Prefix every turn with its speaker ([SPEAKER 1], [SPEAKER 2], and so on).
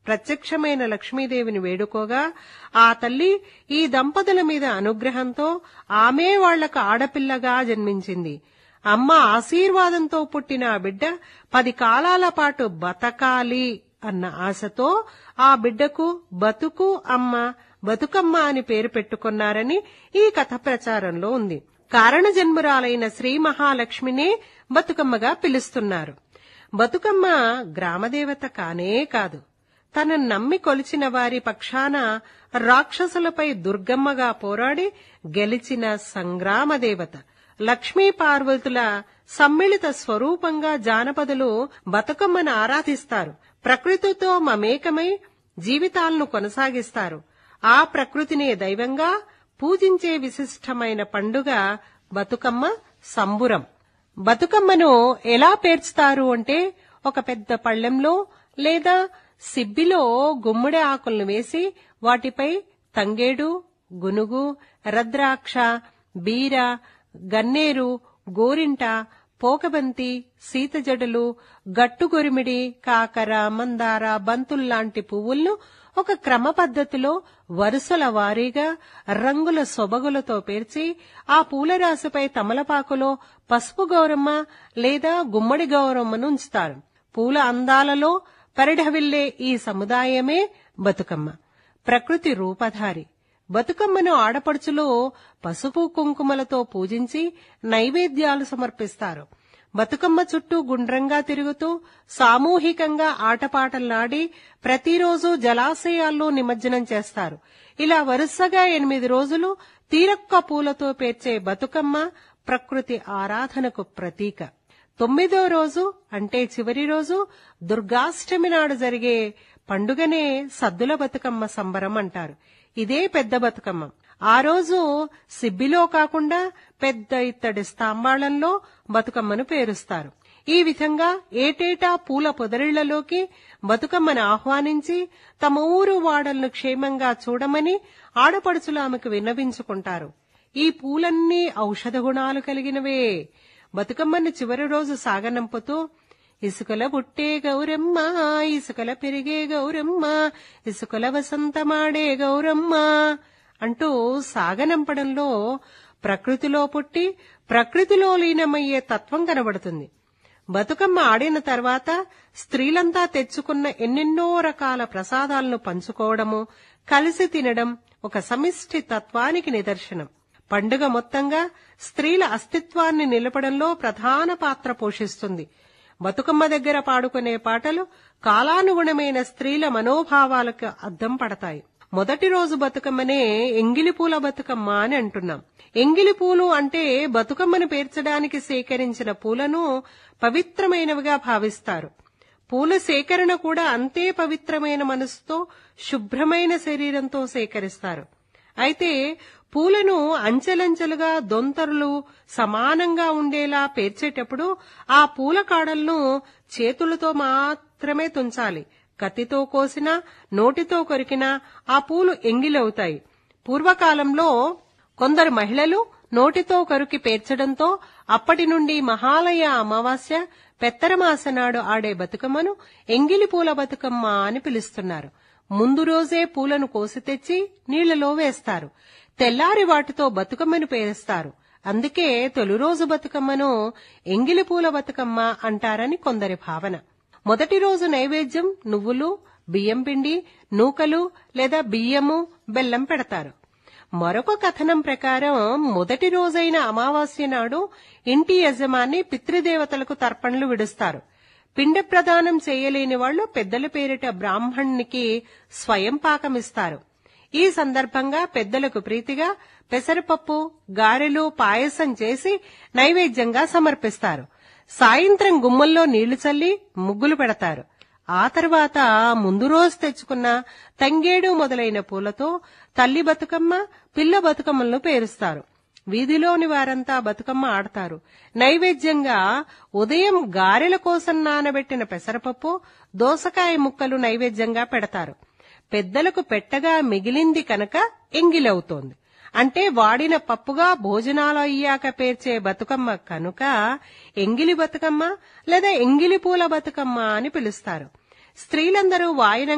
[SPEAKER 1] ప్రత్యక్షమైన లక్ష్మీదేవిని వేడుకోగా ఆ తల్లి ఈ దంపతుల మీద అనుగ్రహంతో ఆమె వాళ్లకు ఆడపిల్లగా జన్మించింది అమ్మ ఆశీర్వాదంతో పుట్టిన ఆ బిడ్డ పది కాలాల పాటు బతకాలి అన్న ఆశతో ఆ బిడ్డకు బతుకు అమ్మ బతుకమ్మ అని పేరు పెట్టుకున్నారని ఈ కథ ప్రచారంలో ఉంది కారణజన్మురాలైన శ్రీ మహాలక్ష్మినే బతుకమ్మగా పిలుస్తున్నారు బతుకమ్మ గ్రామదేవత కానే కాదు తనను నమ్మి కొలిచిన వారి పక్షాన రాక్షసులపై దుర్గమ్మగా పోరాడి గెలిచిన సంగ్రామ దేవత లక్ష్మీ పార్వతుల సమ్మిళిత స్వరూపంగా జానపదులు బతుకమ్మను ఆరాధిస్తారు ప్రకృతితో మమేకమై జీవితాలను కొనసాగిస్తారు ఆ ప్రకృతినే దైవంగా పూజించే విశిష్టమైన పండుగ బతుకమ్మ సంబురం బతుకమ్మను ఎలా పేర్చుతారు అంటే ఒక పెద్ద పళ్ళెంలో లేదా సిబ్బిలో గుమ్మడి ఆకులను వేసి వాటిపై తంగేడు గునుగు రద్రాక్ష బీర గన్నేరు గోరింట పోకబంతి సీతజడలు గట్టుగొరిమిడి కాకర మందార బంతుల్లాంటి పువ్వులను ఒక క్రమ పద్ధతిలో వరుసల వారీగా రంగుల సొబగులతో పేర్చి ఆ పూలరాశిపై తమలపాకులో పసుపు గౌరమ్మ లేదా గుమ్మడి గౌరమ్మను ఉంచుతారు పూల అందాలలో పరిఢవిల్లే ఈ సముదాయమే బతుకమ్మ ప్రకృతి రూపధారి బతుకమ్మను ఆడపడుచులు పసుపు కుంకుమలతో పూజించి నైవేద్యాలు సమర్పిస్తారు బతుకమ్మ చుట్టూ గుండ్రంగా తిరుగుతూ సామూహికంగా ఆటపాటలాడి ప్రతిరోజు జలాశయాల్లో నిమజ్జనం చేస్తారు ఇలా వరుసగా ఎనిమిది రోజులు తీరొక్క పూలతో పేర్చే బతుకమ్మ ప్రకృతి ఆరాధనకు ప్రతీక తొమ్మిదో రోజు అంటే చివరి రోజు దుర్గాష్టమి నాడు జరిగే పండుగనే సద్దుల బతుకమ్మ సంబరం అంటారు ఇదే పెద్ద బతుకమ్మ ఆ రోజు సిబ్బిలో కాకుండా పెద్ద ఇత్తడి స్తంభాళంలో బతుకమ్మను పేరుస్తారు ఈ విధంగా ఏటేటా పూల పొదరిళ్లలోకి బతుకమ్మను ఆహ్వానించి తమ ఊరు వాడలను క్షేమంగా చూడమని ఆడపడుచులు ఆమెకు విన్నవించుకుంటారు ఈ పూలన్నీ ఔషధ గుణాలు కలిగినవే బతుకమ్మను చివరి రోజు సాగనంపుతూ ఇసుకల పుట్టే గౌరమ్మ ఇసుకల పెరిగే గౌరమ్మ ఇసుకల వసంతమాడే గౌరమ్మ అంటూ సాగనంపడంలో ప్రకృతిలో పుట్టి ప్రకృతిలో లీనమయ్యే తత్వం కనబడుతుంది బతుకమ్మ ఆడిన తర్వాత స్త్రీలంతా తెచ్చుకున్న ఎన్నెన్నో రకాల ప్రసాదాలను పంచుకోవడము కలిసి తినడం ఒక సమిష్టి తత్వానికి నిదర్శనం పండుగ మొత్తంగా స్త్రీల అస్తిత్వాన్ని నిలపడంలో ప్రధాన పాత్ర పోషిస్తుంది బతుకమ్మ దగ్గర పాడుకునే పాటలు కాలానుగుణమైన స్త్రీల మనోభావాలకు అద్దం పడతాయి మొదటి రోజు బతుకమ్మనే ఎంగిలిపూల బతుకమ్మ అని అంటున్నాం ఎంగిలిపూలు అంటే బతుకమ్మను పేర్చడానికి సేకరించిన పూలను పవిత్రమైనవిగా భావిస్తారు పూల సేకరణ కూడా అంతే పవిత్రమైన మనసుతో శుభ్రమైన శరీరంతో సేకరిస్తారు అయితే పూలను అంచెలంచెలుగా దొంతరులు సమానంగా ఉండేలా పేర్చేటప్పుడు ఆ పూల కాడలను చేతులతో మాత్రమే తుంచాలి కత్తితో కోసినా నోటితో కొరికినా ఆ పూలు ఎంగిలవుతాయి పూర్వకాలంలో కొందరు మహిళలు నోటితో కరుకి పేర్చడంతో అప్పటి నుండి మహాలయ అమావాస్య పెత్తరమాస నాడు ఆడే బతుకమ్మను ఎంగిలి పూల బతుకమ్మ అని పిలుస్తున్నారు ముందు రోజే పూలను కోసి తెచ్చి నీళ్లలో వేస్తారు తెల్లారి వాటితో బతుకమ్మను పేరుస్తారు అందుకే తొలి రోజు బతుకమ్మను ఎంగిలి పూల బతుకమ్మ అంటారని కొందరి భావన మొదటి రోజు నైవేద్యం నువ్వులు బియ్యం పిండి నూకలు లేదా బియ్యము బెల్లం పెడతారు మరొక కథనం ప్రకారం మొదటి రోజైన అమావాస్య నాడు ఇంటి యజమాని పితృదేవతలకు తర్పణలు విడుస్తారు పిండ ప్రదానం చేయలేని వాళ్లు పెద్దల పేరిట బ్రాహ్మణ్ణికి స్వయం పాకమిస్తారు ఈ సందర్భంగా పెద్దలకు ప్రీతిగా పెసరపప్పు గారెలు పాయసం చేసి నైవేద్యంగా సమర్పిస్తారు సాయంత్రం గుమ్మల్లో నీళ్లు చల్లి ముగ్గులు పెడతారు ఆ తర్వాత ముందు రోజు తెచ్చుకున్న తంగేడు మొదలైన పూలతో తల్లి బతుకమ్మ పిల్ల బతుకమ్మలను పేరుస్తారు వీధిలోని వారంతా బతుకమ్మ ఆడతారు నైవేద్యంగా ఉదయం గారెల కోసం నానబెట్టిన పెసరపప్పు దోసకాయ ముక్కలు నైవేద్యంగా పెడతారు పెద్దలకు పెట్టగా మిగిలింది కనుక ఎంగిలవుతోంది అంటే వాడిన పప్పుగా భోజనాలు అయ్యాక పేర్చే బతుకమ్మ కనుక ఎంగిలి బతుకమ్మ లేదా ఎంగిలి పూల బతుకమ్మ అని పిలుస్తారు స్త్రీలందరూ వాయినం